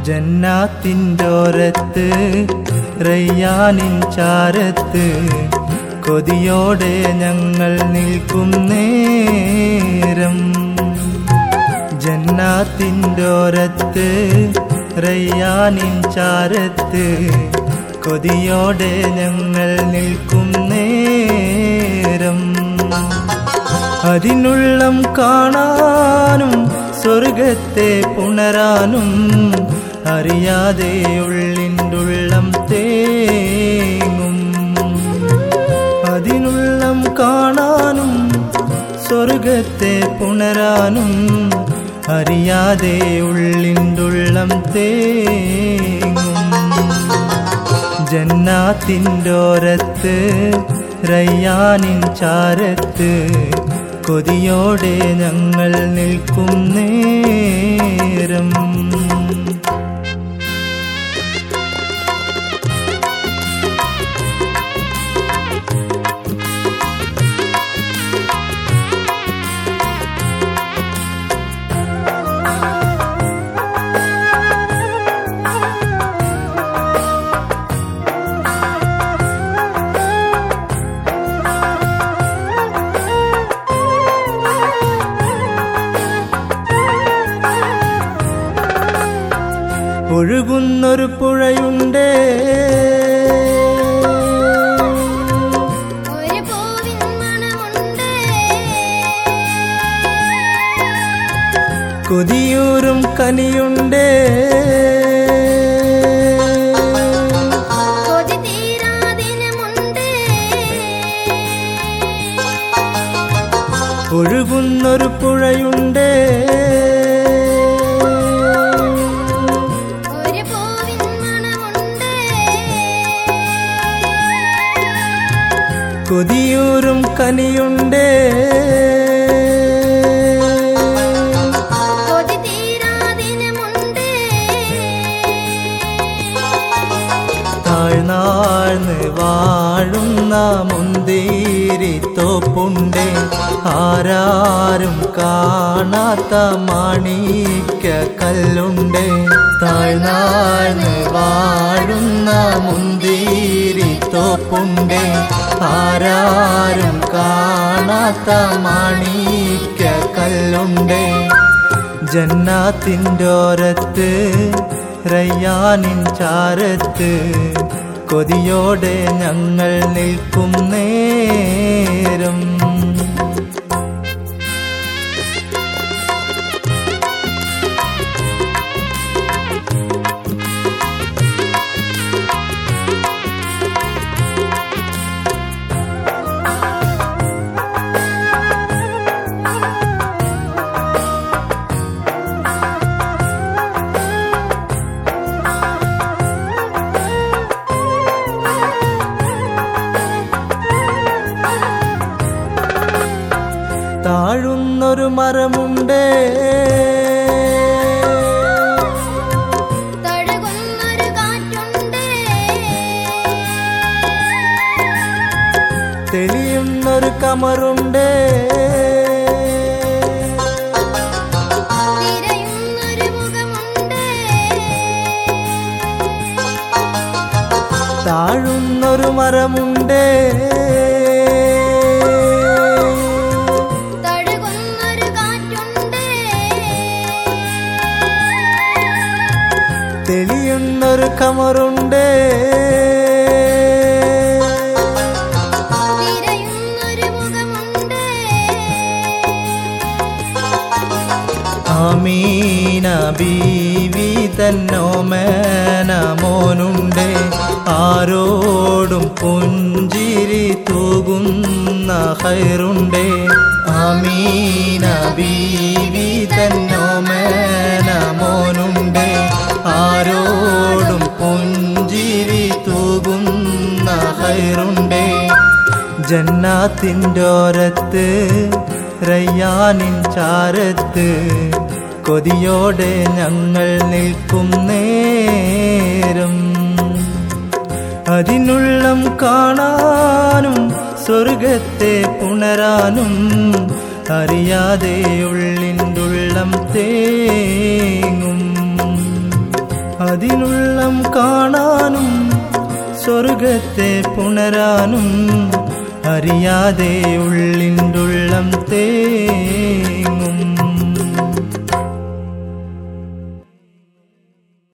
ജന്നാത്തിൻ്റോരത്ത് റയ്യാനിൻ ചാരത്ത് കൊതിയോടെ ഞങ്ങൾ നിൽക്കും നേരം ജന്നാത്തിൻ്റോരത്ത് റയ്യാനിൻ ചാരത്ത് കൊതിയോടെ ഞങ്ങൾ നിൽക്കും നേരം അതിനുള്ളം കാണാനും സ്വർഗത്തെ പുണരാനും അറിയാതെ ഉള്ളിൻ്റുള്ളം തേങ്ങും അതിനുള്ളം കാണാനും സ്വർഗത്തെ പുണരാനും അറിയാതെ ഉള്ളിൻ്റുള്ളം തേങ്ങും ജന്നാത്തിൻ്റോരത്ത് റയ്യാനിൻ ചാരത്ത് കൊതിയോടെ ഞങ്ങൾ നിൽക്കും നേരം ഒഴുകുന്നൊരു പുഴയുണ്ടേ ഒരു പൂവിൻ മണമുണ്ട് കൊതിയൂറും കനിയുണ്ടേ കൊതി തീരാദിനമുണ്ട് ഒഴുകുന്നൊരു പുഴയുണ്ടേ ഒരു പൂവിൻ മണമുണ്ട് കൊതിയൂറും കനിയുണ്ടേ കൊതി തീരാദിനമുണ്ട് താഴ്ന്നാഴ്ന്ന് വാഴുന്ന മുന്തേരി തോപ്പുണ്ടേ ആരാരും കാണാത്ത മാണിക്ക കല്ലുണ്ടേ താഴ്ന്നാഴ്ന്ന് വാഴുന്ന മുന്തേരി തോപ്പുണ്ടേ ആരാരും കാണാത്ത മാണിക്ക കല്ലുണ്ടേ ജന്നാത്തിൻ്റോരത്ത് റയ്യാനിൻ ചാരത്ത് കൊതിയോടെ ഞങ്ങൾ നിൽക്കും നേരം താഴുന്നൊരു മരമുണ്ടേ തഴുകുന്നൊരു കാറ്റുണ്ട് തെളിയുന്നൊരു കമറുണ്ടേ തിരയുന്നൊരു മുഖമുണ്ട് താഴുന്നൊരു മരമുണ്ടേ തഴുകുന്നൊരു കാറ്റുണ്ട് തെളിയുന്നൊരു കമറുണ്ടേ തിരയുന്നൊരു മുഖമുണ്ട് ആമീന ബീവി തന്നോമേന മോനുണ്ട് ആരോടും പുഞ്ചിരി തൂകുന്ന ഹൈറുണ്ട് ആമീന ബീവി തന്നോമേന മോനുണ്ട് ആരോടും പുഞ്ചിരി തൂകുന്ന ഹൈറുണ്ട് ജന്നാത്തിൻ്റോരത്ത് റയ്യാനിൻ ചാരത്ത് കൊതിയോടെ ഞങ്ങൾ നിൽക്കും നേരം അതിനുള്ളം കാണാനും സ്വർഗത്തെ പുണരാനും അറിയാതെ ഉള്ളിൻ്റുള്ളം തേങ്ങും അതിനുള്ളം കാണാനും സ്വർഗത്തെ പുണരാനും അറിയാതെ ഉള്ളിൻ്റെ ഉള്ളം തേങ്ങും